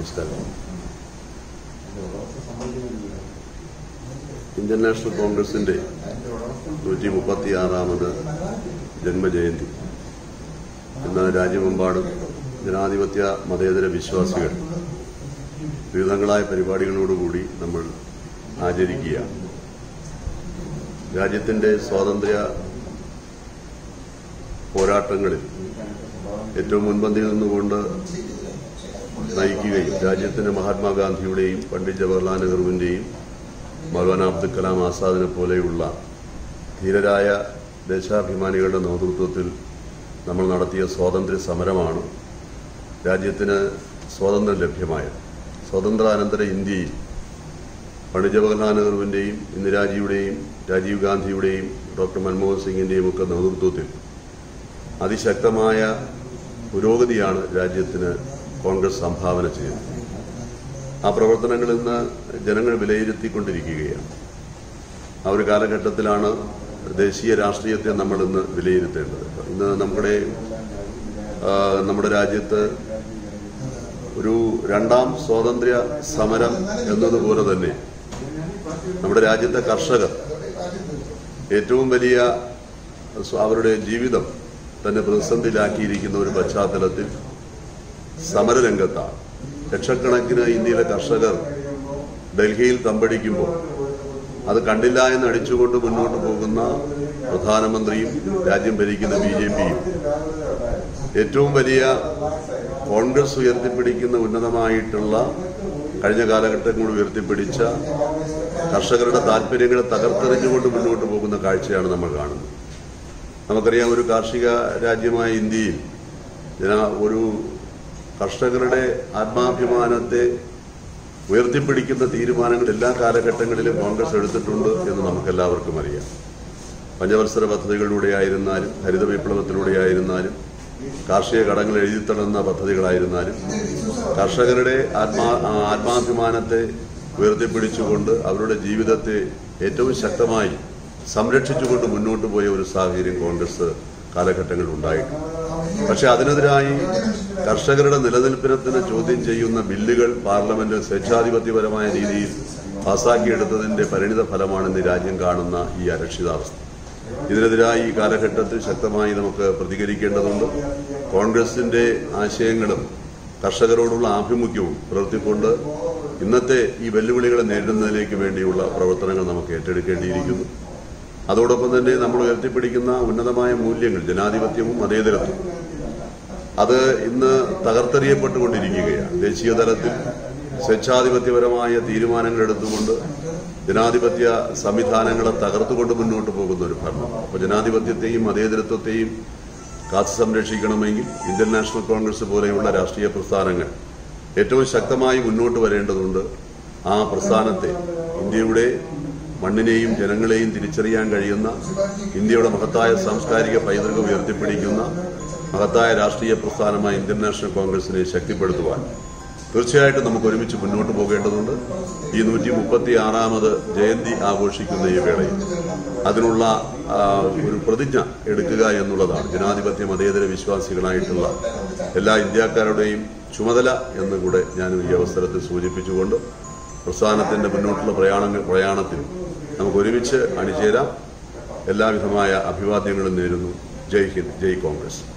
മനസ്സിലാക്കാം Indian national കോൺഗ്രസിന്റെ നൂറ്റി മുപ്പത്തി ആറാമത് ജന്മജയന്തി ഇന്ന് രാജ്യമെമ്പാടും ജനാധിപത്യ മതേതര വിശ്വാസികൾ വിവിധങ്ങളായ പരിപാടികളോടുകൂടി നമ്മൾ ആചരിക്കുകയാണ് രാജ്യത്തിന്റെ സ്വാതന്ത്ര്യ പോരാട്ടങ്ങളിൽ ഏറ്റവും മുൻപന്തിയിൽ നിന്നുകൊണ്ട് നയിക്കുകയും രാജ്യത്തിന് മഹാത്മാഗാന്ധിയുടെയും പണ്ഡിറ്റ് ജവഹർലാൽ നെഹ്റുവിന്റെയും മൗലാന അബ്ദുൽ കലാം ആസാദിനെ പോലെയുള്ള ധീരരായ ദേശാഭിമാനികളുടെ നേതൃത്വത്തിൽ നമ്മൾ നടത്തിയ സ്വാതന്ത്ര്യ സമരമാണ് രാജ്യത്തിന് സ്വാതന്ത്ര്യം ലഭ്യമായത് സ്വാതന്ത്ര്യാനന്തര ഇന്ത്യയിൽ പണ്ഡിറ്റ് ജവഹർലാൽ നെഹ്റുവിന്റെയും ഇന്ദിരാജിയുടെയും രാജീവ് ഗാന്ധിയുടെയും ഡോക്ടർ മൻമോഹൻ സിംഗിന്റെയും ഒക്കെ നേതൃത്വത്തിൽ അതിശക്തമായ പുരോഗതിയാണ് രാജ്യത്തിന് കോൺഗ്രസ് സംഭാവന ചെയ്തത് ആ പ്രവർത്തനങ്ങൾ ഇന്ന് ജനങ്ങൾ വിലയിരുത്തിക്കൊണ്ടിരിക്കുകയാണ് ആ ഒരു കാലഘട്ടത്തിലാണ് ദേശീയ രാഷ്ട്രീയത്തെ നമ്മൾ ഇന്ന് വിലയിരുത്തേണ്ടത് ഇന്ന് നമ്മുടെ ആ, നമ്മുടെ രാജ്യത്ത് ഒരു രണ്ടാം സ്വാതന്ത്ര്യ സമരം എന്നതുപോലെ തന്നെ നമ്മുടെ രാജ്യത്തെ കർഷകർ ഏറ്റവും വലിയ സ്വ- അവരുടെ ജീവിതം തന്നെ പ്രതിസന്ധിയിലാക്കിയിരിക്കുന്ന ഒരു പശ്ചാത്തലത്തിൽ സമരരംഗത്താണ് ലക്ഷക്കണക്കിന് ഇന്ത്യയിലെ കർഷകർ ഡൽഹിയിൽ തമ്പടിക്കുമ്പോൾ അത് കണ്ടില്ല എന്ന് അടിച്ചുകൊണ്ട് മുന്നോട്ട് പോകുന്ന പ്രധാനമന്ത്രിയും രാജ്യം ഭരിക്കുന്ന ബി ജെ പിയും ഏറ്റവും വലിയ കോൺഗ്രസ് ഉയർത്തിപ്പിടിക്കുന്ന ഉന്നതമായിട്ടുള്ള കഴിഞ്ഞ കാലഘട്ടങ്ങളിൽ ഉയർത്തിപ്പിടിച്ച കർഷകരുടെ താല്പര്യങ്ങളെ തകർത്തെറിഞ്ഞുകൊണ്ട് മുന്നോട്ട് പോകുന്ന കാഴ്ചയാണ് നമ്മൾ കാണുന്നത് നമുക്കറിയാം ഒരു കാർഷിക രാജ്യമായ ഇന്ത്യയിൽ ജന- ഒരു കർഷകരുടെ ആത്മാഭിമാനത്തെ ഉയർത്തിപ്പിടിക്കുന്ന തീരുമാനങ്ങൾ എല്ലാ കാലഘട്ടങ്ങളിലും കോൺഗ്രസ് എടുത്തിട്ടുണ്ട് എന്ന് നമുക്കെല്ലാവർക്കും അറിയാം പഞ്ചവത്സര പദ്ധതികളിലൂടെ ആയിരുന്നാലും ഹരിത വിപ്ലവത്തിലൂടെ ആയിരുന്നാലും കാർഷിക കടങ്ങൾ എഴുതിത്തള്ളുന്ന പദ്ധതികളായിരുന്നാലും കർഷകരുടെ ആത്മാ ആ ആത്മാഭിമാനത്തെ ഉയർത്തിപ്പിടിച്ചുകൊണ്ട് അവരുടെ ജീവിതത്തെ ഏറ്റവും ശക്തമായി സംരക്ഷിച്ചുകൊണ്ട് മുന്നോട്ട് പോയ ഒരു സാഹചര്യം കോൺഗ്രസ് കാലഘട്ടങ്ങളിൽ ഉണ്ടായിട്ടുണ്ട് പക്ഷെ അതിനെതിരായി കർഷകരുടെ നിലനിൽപ്പിനെ തന്നെ ചോദ്യം ചെയ്യുന്ന ബില്ലുകൾ പാർലമെന്റിൽ സ്വേച്ഛാധിപത്യപരമായ രീതിയിൽ പാസാക്കിയെടുത്തതിന്റെ പരിണിത ഫലമാണ് ഇന്ന് രാജ്യം കാണുന്ന ഈ അരക്ഷിതാവസ്ഥ ഇതിനെതിരായി ഈ കാലഘട്ടത്തിൽ ശക്തമായി നമുക്ക് പ്രതികരിക്കേണ്ടതുണ്ട് കോൺഗ്രസിന്റെ ആശയങ്ങളും കർഷകരോടുള്ള ആഭിമുഖ്യവും പുലർത്തിക്കൊണ്ട് ഇന്നത്തെ ഈ വെല്ലുവിളികളെ നേരിടുന്നതിലേക്ക് വേണ്ടിയുള്ള പ്രവർത്തനങ്ങൾ നമുക്ക് ഏറ്റെടുക്കേണ്ടിയിരിക്കുന്നു അതോടൊപ്പം തന്നെ നമ്മൾ ഉയർത്തിപ്പിടിക്കുന്ന ഉന്നതമായ മൂല്യങ്ങൾ ജനാധിപത്യവും മതേതരത്വവും അത് ഇന്ന് തകർത്തെറിയപ്പെട്ടുകൊണ്ടിരിക്കുകയാണ് ദേശീയ തലത്തിൽ സ്വേച്ഛാധിപത്യപരമായ തീരുമാനങ്ങൾ എടുത്തുകൊണ്ട് ജനാധിപത്യ സംവിധാനങ്ങളെ തകർത്തുകൊണ്ട് മുന്നോട്ട് പോകുന്ന ഒരു ഭരണം അപ്പോൾ ജനാധിപത്യത്തെയും മതേതരത്വത്തെയും കാത്തു സംരക്ഷിക്കണമെങ്കിൽ ഇന്ത്യൻ നാഷണൽ കോൺഗ്രസ് പോലെയുള്ള രാഷ്ട്രീയ പ്രസ്ഥാനങ്ങൾ ഏറ്റവും ശക്തമായി മുന്നോട്ട് വരേണ്ടതുണ്ട് ആ പ്രസ്ഥാനത്തെ ഇന്ത്യയുടെ മണ്ണിനെയും ജനങ്ങളെയും തിരിച്ചറിയാൻ കഴിയുന്ന ഇന്ത്യയുടെ മഹത്തായ സാംസ്കാരിക പൈതൃകം ഉയർത്തിപ്പിടിക്കുന്ന മഹത്തായ രാഷ്ട്രീയ പ്രസ്ഥാനമായ ഇന്ത്യൻ നാഷണൽ കോൺഗ്രസിനെ ശക്തിപ്പെടുത്തുവാൻ തീർച്ചയായിട്ടും നമുക്ക് ഒരുമിച്ച് മുന്നോട്ട് പോകേണ്ടതുണ്ട് ഈ നൂറ്റി മുപ്പത്തി ആറാമത് ജയന്തി ആഘോഷിക്കുന്ന ഈ വേളയിൽ അതിനുള്ള ആ, ഒരു പ്രതിജ്ഞ എടുക്കുക എന്നുള്ളതാണ് ജനാധിപത്യ മതേതര വിശ്വാസികളായിട്ടുള്ള എല്ലാ ഇന്ത്യക്കാരുടെയും ചുമതല എന്നുകൂടെ ഞാൻ ഈ അവസരത്തിൽ സൂചിപ്പിച്ചുകൊണ്ട് പ്രസ്ഥാനത്തിന്റെ മുന്നോട്ടുള്ള പ്രയാണങ്ങൾ പ്രയാണത്തിൽ നമുക്ക് ഒരുമിച്ച് അണിചേരാം എല്ലാവിധമായ അഭിവാദ്യങ്ങളും നേരുന്നു ജയ് ഹിന്ദ് ജയ് കോൺഗ്രസ്